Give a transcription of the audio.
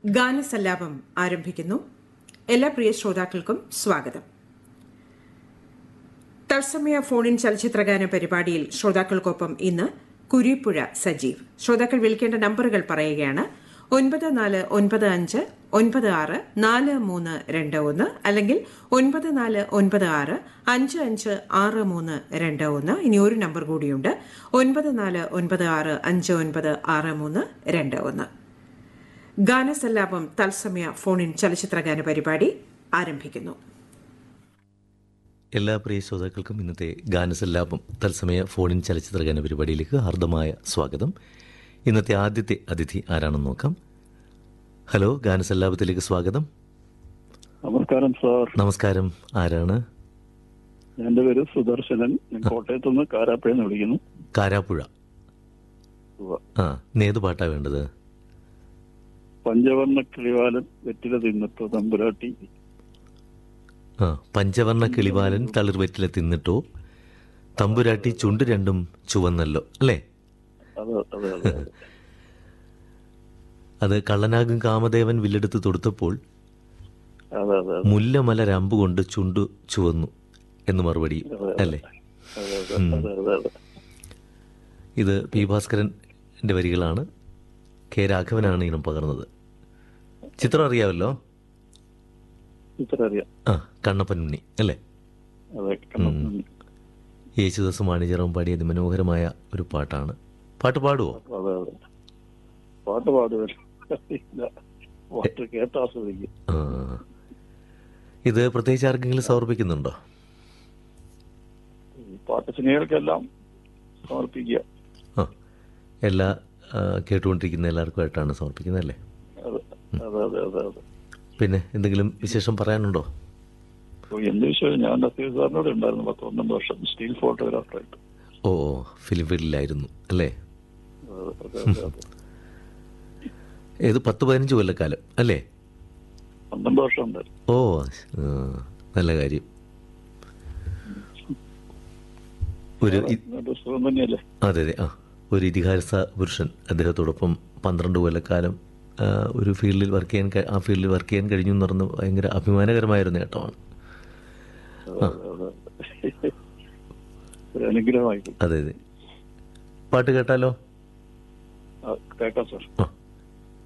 ഗാനസല്ലാപം ആരംഭിക്കുന്നു എല്ലാ പ്രിയ ശ്രോതാക്കൾക്കും സ്വാഗതം തത്സമയ ഫോണിൻ ചലച്ചിത്രഗാന പരിപാടിയിൽ ശ്രോതാക്കൾക്കൊപ്പം ഇന്ന് കുരിപ്പുഴ സജീവ് ശ്രോതാക്കൾ വിളിക്കേണ്ട നമ്പറുകൾ പറയുകയാണ് ഒൻപത് നാല് ഒൻപത് അഞ്ച് ഒൻപത് ആറ് നാല് മൂന്ന് രണ്ട് ഒന്ന് അല്ലെങ്കിൽ ഒൻപത് നാല് ഒൻപത് ആറ് അഞ്ച് അഞ്ച് ആറ് മൂന്ന് രണ്ട് ഒന്ന് ഇനി ഒരു നമ്പർ കൂടിയുണ്ട് ഒൻപത് നാല് ഒൻപത് ആറ് അഞ്ച് ഒൻപത് ആറ് മൂന്ന് രണ്ട് ഒന്ന് ഗാനസല്ലാപം തത്സമയ ഫോണിൻ ചലച്ചിത്രഗാന പരിപാടി ആരംഭിക്കുന്നു എല്ലാ പ്രിയ ശ്രോതാക്കൾക്കും ഇന്നത്തെ ഗാനസല്ലാപം തത്സമയ ഫോണിൻ ചലച്ചിത്ര ഗാന പരിപാടിയിലേക്ക് ഹാർദമായ സ്വാഗതം ഇന്നത്തെ ആദ്യത്തെ അതിഥി ആരാണെന്ന് നോക്കാം ഹലോ ഗാനസല്ലാപത്തിലേക്ക് സ്വാഗതം നമസ്കാരം സാർ നമസ്കാരം ആരാണ് എന്റെ പേര് സുദർശനൻ ഞാൻ കോട്ടയത്ത് നിന്ന് കാരാപ്പുഴന്ന് വിളിക്കുന്നു കാരാപ്പുഴ ഉവ്വ. ആ ഇന്നേത് പാട്ടാ വേണ്ടത് പഞ്ചവർണ്ണ കിളിവാലൻ വെറ്റില തിന്നിട്ടോ തമ്പുരാട്ടി ആ പഞ്ചവർണ്ണ കിളിവാലൻ തളിർവെറ്റില തിന്നിട്ടോ തമ്പുരാട്ടി ചുണ്ട് രണ്ടും ചുവന്നല്ലോ അല്ലേ അതെ അതെ അതെ അതെ. അത് കള്ളനാകും കാമദേവൻ വില്ലെടുത്ത് തൊടുത്തപ്പോൾ അതെ അതെ അതെ മുല്ലമലർ അമ്പ് കൊണ്ട് ചുണ്ടു ചുവന്നു എന്ന് മറുപടി അല്ലേ അതെ അതെ അതെ അതെ അതെ ഇത് പി ഭാസ്കരൻ്റെ വരികളാണ് കെ രാഘവനാണ് ഇനം പകർന്നത് ചിത്രം അറിയാമല്ലോ ഇത്ര അറിയാം ആ കണ്ണപ്പൻ ഉണ്ണി അല്ലേ അതെ കണ്ണം. യേശുദാസ് മാണിജറം പാടിയ അതിമനോഹരമായ ഒരു പാട്ടാണ് പാട്ട് പാടുവോ അതെ അതെ പാട്ട് പാടുവല്ലോ ഇല്ല പാട്ട് കേട്ട് ആസ്വദിക്കും ആ. ഇത് പ്രത്യേകിച്ച് ആർക്കെങ്കിലും സമർപ്പിക്കുന്നുണ്ടോ ഈ പാട്ട് സ്നേഹികൾക്കെല്ലാം സമർപ്പിക്കുക ആ എല്ലാ ആ, കേട്ടുകൊണ്ടിരിക്കുന്ന എല്ലാവർക്കുമായിട്ടാണ് സമർപ്പിക്കുന്നത് അല്ലേ അതെ അതെ അതെ അതെ അതെ പിന്നെ എന്തെങ്കിലും വിശേഷം പറയാനുണ്ടോ ഓ, എന്റെ വിഷയം ഞാൻ നസീർ സാറിനോട് ഉണ്ടായിരുന്നു പത്ത് പന്ത്രണ്ട് വർഷം സ്റ്റിൽ ഫോട്ടോഗ്രാഫറായിട്ട് ഓ ഫിലിം ഫീൽഡിലായിരുന്നു അല്ലേ അതെ അതെ അതെ അതെ ഏത് പത്ത് പതിനഞ്ച് കൊല്ലക്കാലം അല്ലേ പന്ത്രണ്ട് വർഷം ഉണ്ടായിരുന്നു ഓ ആ, നല്ല കാര്യം ഒരു ഇ- ഒരു സുഖം തന്നെയല്ലേ അതെ അതെ ആ ഒരു ഇതിഹാസ പുരുഷൻ അദ്ദേഹത്തോടൊപ്പം പന്ത്രണ്ട് കൊല്ലക്കാലം ആ, ഒരു ഫീൽഡിൽ വർക്ക് ചെയ്യാൻ കഴി- ആ ഫീൽഡിൽ വർക്ക് ചെയ്യാൻ കഴിഞ്ഞു എന്ന് പറഞ്ഞ ഭയങ്കര അഭിമാനകരമായ ഒരു നേട്ടമാണ് അതെ, അതെ, അതെ. ഒരു അനുഗ്രഹമായിരിക്കും അതെ അതെ പാട്ട് കേട്ടാലോ ആ, കേൾക്കാം സാർ ആ